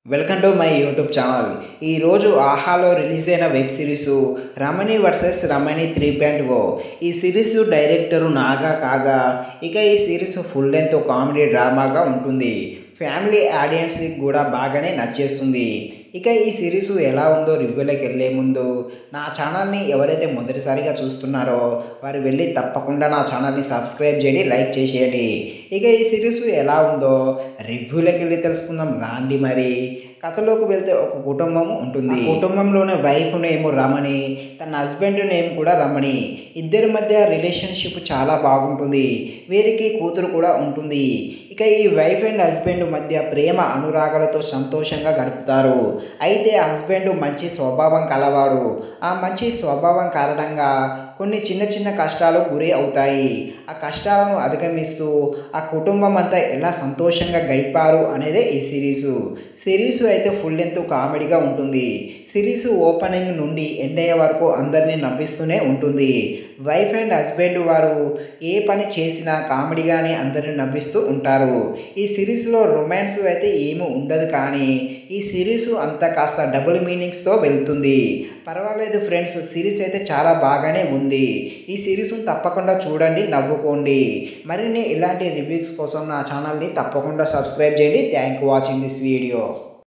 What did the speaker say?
welcome to my YouTube channel ఈరోజు ఆహాలో release అయిన web series Ramani versus Ramani three point O ఈ సిరీస్ డైరెక్టరు నాగా కాగా ఇక ఈ సిరీస్ ఫుల్ లెంత్ కామెడీ డ్రామాగా ఉంటుంది ఫ్యామిలీ ఆడియన్స్కి కూడా బాగానే నచ్చేస్తుంది ఇక ఈ సిరీస్ ఎలా ఉందో రివ్యూలోకి వెళ్ళే ముందు నా ఛానల్ని ఎవరైతే మొదటిసారిగా చూస్తున్నారో వారు వెళ్ళి తప్పకుండా నా ఛానల్ని సబ్స్క్రైబ్ చేయండి లైక్ చేసేయండి ఇక ఈ సిరీస్ ఎలా ఉందో రివ్యూలోకి వెళ్ళి తెలుసుకుందాం రాండి మరి కథలోకి వెళ్తే ఒక కుటుంబం ఉంటుంది ఆ కుటుంబంలోనే వైఫ్ నేమ్ రమణి తన హస్బెండ్ నేమ్ కూడా రమణి ఇద్దరి మధ్య రిలేషన్షిప్ చాలా బాగుంటుంది వీరికి కూతురు కూడా ఉంటుంది ఇక ఈ వైఫ్ అండ్ హస్బెండ్ మధ్య ప్రేమ అనురాగాలతో సంతోషంగా గడుపుతారు అయితే హస్బెండ్ మంచి స్వభావం కలవాడు ఆ మంచి స్వభావం కారణంగా కొన్ని చిన్న చిన్న కష్టాలు గురి అవుతాయి ఆ కష్టాలను అధిగమిస్తూ ఆ కుటుంబం అంతా ఎలా సంతోషంగా గడిపారు అనేదే ఈ సిరీసు సిరీసు అయితే ఫుల్ లెంత్ కామెడీగా ఉంటుంది సిరీస్ ఓపెనింగ్ నుండి ఎండ్ అయ్యే వరకు అందరినీ నవ్విస్తూనే ఉంటుంది వైఫ్ అండ్ హస్బెండ్ వారు ఏ పని చేసినా కామెడీగానే అందరిని నవ్విస్తూ ఉంటారు ఈ సిరీస్లో రొమాన్స్ అయితే ఏమీ ఉండదు కానీ ఈ సిరీస్ అంతా కాస్త డబుల్ మీనింగ్స్తో వెళ్తుంది పర్వాలేదు ఫ్రెండ్స్ సిరీస్ అయితే చాలా బాగానే ఉంది ఈ సిరీస్ తప్పకుండా చూడండి నవ్వుకోండి మరిన్ని ఇలాంటి రివ్యూస్ కోసం నా ఛానల్ని తప్పకుండా సబ్స్క్రైబ్ చేయండి థ్యాంక్ వాచింగ్ దిస్ వీడియో